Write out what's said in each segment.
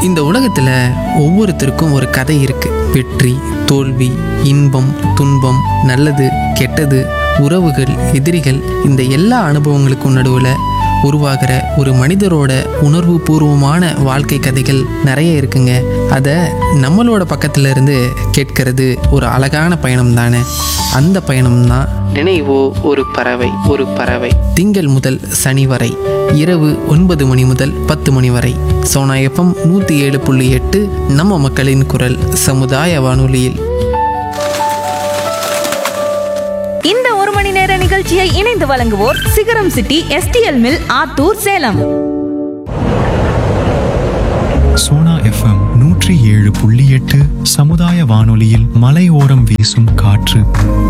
இந்த உலகத்தில் ஒவ்வொருத்தருக்கும் ஒரு கதை இருக்கு வெற்றி தோல்வி இன்பம் துன்பம் நல்லது கெட்டது உறவுகள் எதிரிகள் இந்த எல்லா அனுபவங்களுக்கும் நடுவில் உருவாகிற ஒரு மனிதரோட உணர்வு பூர்வமான வாழ்க்கை கதைகள் நிறைய இருக்குங்க அதை நம்மளோட பக்கத்துல இருந்து கேட்கறது ஒரு அழகான பயணம் தானே அந்த பயணம் தான் நினைவோ ஒரு பறவை ஒரு பறவை திங்கள் முதல் சனி வரை இரவு ஒன்பது மணி முதல் பத்து மணி வரை சோனா எஃப்எம் நூற்றி ஏழு புள்ளி எட்டு நம்ம மக்களின் குரல் சமுதாய வானொலியில் இந்த ஒரு மணி நேர நிகழ்ச்சியை இணைந்து வழங்குவோர் Sigaram city SDL mill Attur Salem Sona FM நூற்றி ஏழு புள்ளி எட்டு சமுதாய வானொலியில் மலையோரம் வீசும் காற்று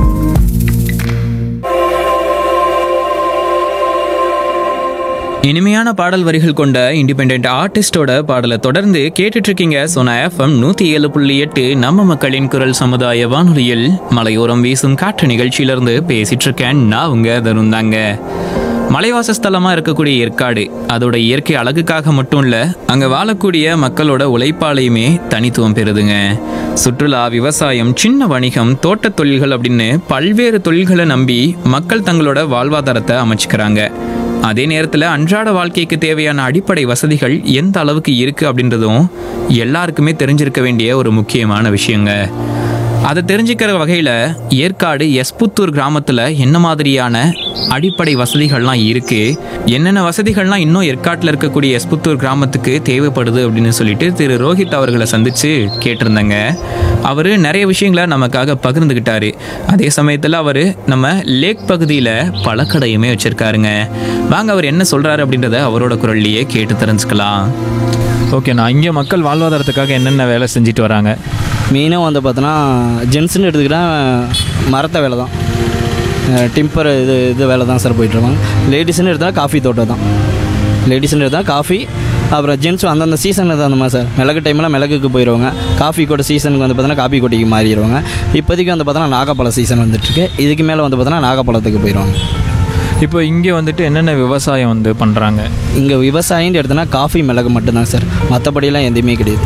இனிமையான பாடல் வரிகள் கொண்ட இண்டிபெண்ட் ஆர்டிஸ்டோட பாடலை தொடர்ந்து கேட்டுட்டு இருக்கீங்க சோனா எஃப்எம் நூத்தி ஏழு புள்ளி எட்டு நம்ம மக்களின் குரல் சமுதாய வானொலியில் மலையோரம் வீசும் காற்று நிகழ்ச்சியிலிருந்து பேசிட்டு இருக்கேன் நான் உங்க தருண் தாங்க மலைவாசஸ்தலமா இருக்கக்கூடிய ஏற்காடு அதோட இயற்கை அழகுக்காக மட்டும் இல்ல அங்க வாழக்கூடிய மக்களோட உழைப்பாலையுமே தனித்துவம் பெறுதுங்க சுற்றுலா விவசாயம் சின்ன வணிகம் தோட்டத் தொழில்கள் அப்படின்னு பல்வேறு தொழில்களை நம்பி மக்கள் தங்களோட வாழ்வாதாரத்தை அமைச்சுக்கிறாங்க அதே நேரத்தில் அன்றாட வாழ்க்கைக்கு தேவையான அடிப்படை வசதிகள் எந்த அளவுக்கு இருக்குது அப்படின்றதும் எல்லாருக்குமே தெரிஞ்சிருக்க வேண்டிய ஒரு முக்கியமான விஷயங்க அதை தெரிஞ்சுக்கிற வகையில் ஏற்காடு எஸ்புத்தூர் கிராமத்தில் என்ன மாதிரியான அடிப்படை வசதிகள்லாம் இருக்குது என்னென்ன வசதிகள்லாம் இன்னும் ஏற்காட்டில் இருக்கக்கூடிய எஸ்புத்தூர் கிராமத்துக்கு தேவைப்படுது அப்படின்னு சொல்லிட்டு திரு ரோஹித் அவர்களை சந்தித்து கேட்டிருந்தேங்க அவர் நிறைய விஷயங்களை நமக்காக பகிர்ந்துக்கிட்டாரு அதே சமயத்தில் அவர் நம்ம லேக் பகுதியில் பழக்கடையுமே வச்சுருக்காருங்க வாங்க அவர் என்ன சொல்கிறாரு அப்படின்றத அவரோட குரல்லையே கேட்டு தெரிஞ்சுக்கலாம் ஓகேண்ணா இங்கே மக்கள் வாழ்வாதாரத்துக்காக என்னென்ன வேலை செஞ்சுட்டு வராங்க மெயினாக வந்து பார்த்தோன்னா ஜென்ஸ்னு எடுத்துக்கிட்டால் மரத்த வேலை தான் டிம்பர் இது இது வேலை தான் சார் போயிட்டுருவாங்க லேடிஸ்னு எடுத்தால் காஃபி தோட்டம் தான் லேடிஸ்னு எடுத்தால் காஃபி அப்புறம் ஜென்ஸ் அந்தந்த சீசனுக்கு தகுந்த மாதிரி சார் மிளகு டைமில் மிளகுக்கு போயிடுவாங்க காஃபி கூட சீசனுக்கு வந்து பார்த்தோன்னா காஃபி கொட்டிக்கு மாறிடுவாங்க இப்போதைக்கு வந்து பார்த்தோன்னா நாகப்பழ சீசன் வந்துட்டுருக்கு இதுக்கு மேலே வந்து பார்த்தோன்னா நாகப்பழத்துக்கு போயிடுவாங்க இப்போ இங்கே வந்துட்டு என்னென்ன விவசாயம் வந்து பண்ணுறாங்க இங்கே விவசாயின்னு எடுத்தோன்னா காஃபி மிளகு மட்டும்தான் சார் மற்றபடியெல்லாம் எதுவுமே கிடையாது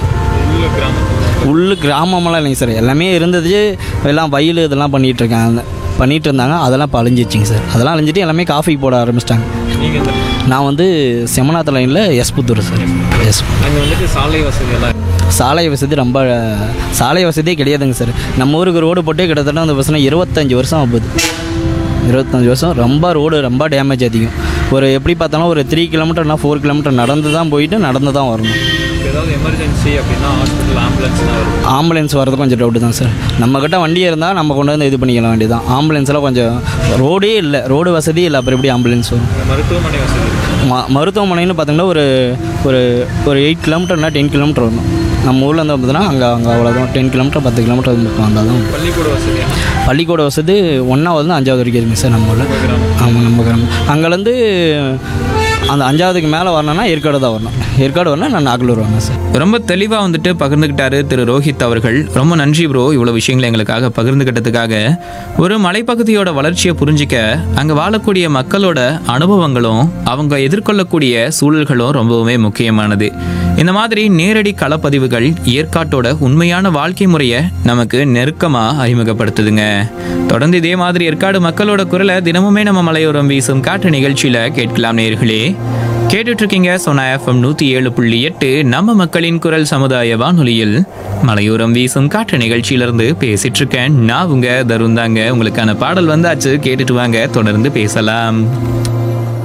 உள்ளு கிராமமெல்லாம் இல்லைங்க சார் எல்லாமே இருந்தது எல்லாம் வயல் இதெல்லாம் பண்ணிகிட்டு இருக்காங்க பண்ணிகிட்டு இருந்தாங்க அதெல்லாம் இப்போ அழிஞ்சிச்சிங்க சார் அதெல்லாம் அழிஞ்சிட்டு எல்லாமே காஃபி போட ஆரம்பிச்சிட்டாங்க நான் வந்து செமநாத் லைனில் எஸ்புத்தூர் சார் எஸ் அங்கே வந்துட்டு சாலை வசதியெல்லாம் சாலை வசதி ரொம்ப சாலை வசதியே கிடையாதுங்க சார் நம்ம ஊருக்கு ரோடு போட்டே கிட்டத்தட்ட வந்து பசங்க இருபத்தஞ்சி வருஷம் ஆகுது இருபத்தஞ்சி வருஷம் ரொம்ப ரோடு ரொம்ப டேமேஜ் அதிகம் ஒரு எப்படி பார்த்தாலும் ஒரு த்ரீ கிலோமீட்டர்னா ஃபோர் கிலோமீட்டர் நடந்து தான் போயிட்டு நடந்து தான் வரணும் ஏதாவது எமர்ஜென்சி அப்படின்னா ஹாஸ்பிட்டல் ஆம்புலன்ஸ்லாம் வரும் ஆம்புலன்ஸ் வரது கொஞ்சம் டவுட்டு தான் சார் நம்மக்கிட்ட வண்டி இருந்தால் நம்ம கொண்டு வந்து இது பண்ணிக்கலாம் வேண்டியதான் ஆம்புலன்ஸ்லாம் கொஞ்சம் ரோடே இல்லை ரோடு வசதி இல்லை அப்புறம் எப்படி ஆம்புலன்ஸ் வரும் மருத்துவமனை வசதி ம மருத்துவமனைன்னு பார்த்தீங்கன்னா ஒரு ஒரு ஒரு எயிட் கிலோமீட்டர்னா டென் கிலோமீட்டர் வரணும் நம்ம ஊரில் இருந்து பார்த்தீங்கன்னா அங்கே அங்கே அவ்வளோதான் டென் கிலோமீட்டர் பத்து கிலோமீட்டர் வந்தால் தான் பள்ளிக்கூட வசதியா பள்ளிக்கூட வசதி ஒன்றாவது அஞ்சாவது வரைக்கும் இருக்குங்க சார் நம்ம ஊரில் ஆமாம் நம்ம கிராமம் அங்கேருந்து அந்த அஞ்சாவதுக்கு மேலே வரணும்னா ஏற்காடு தான் வரணும் ஏற்காடு வரணும் நான் நாகலூர் வரணும் சார் ரொம்ப தெளிவாக வந்துட்டு பகிர்ந்துக்கிட்டாரு திரு ரோஹித் அவர்கள் ரொம்ப நன்றி ப்ரோ இவ்வளோ விஷயங்களை எங்களுக்காக பகிர்ந்துக்கிட்டதுக்காக ஒரு மலைப்பகுதியோட வளர்ச்சியை புரிஞ்சிக்க அங்கே வாழக்கூடிய மக்களோட அனுபவங்களும் அவங்க எதிர்கொள்ளக்கூடிய சூழல்களும் ரொம்பவுமே முக்கியமானது இந்த மாதிரி நேரடி களப்பதிவுகள் ஏற்காட்டோட உண்மையான வாழ்க்கை முறையை நமக்கு நெருக்கமாக அறிமுகப்படுத்துதுங்க தொடர்ந்து இதே மாதிரி ஏற்காடு மக்களோட குரலை தினமுமே நம்ம மலையோரம் வீசும் காற்று நிகழ்ச்சியில் கேட்கலாம் நேர்களே கேட்டுட்டு இருக்கீங்க சோனா எஃப்எம் நூத்தி ஏழு புள்ளி எட்டு நம்ம மக்களின் குரல் சமுதாய வானொலியில் மலையோரம் வீசும் காற்று நிகழ்ச்சியிலிருந்து பேசிட்டு இருக்கேன் நான் உங்க தருண் தாங்க உங்களுக்கான பாடல் வந்தாச்சு கேட்டுட்டு வாங்க தொடர்ந்து பேசலாம்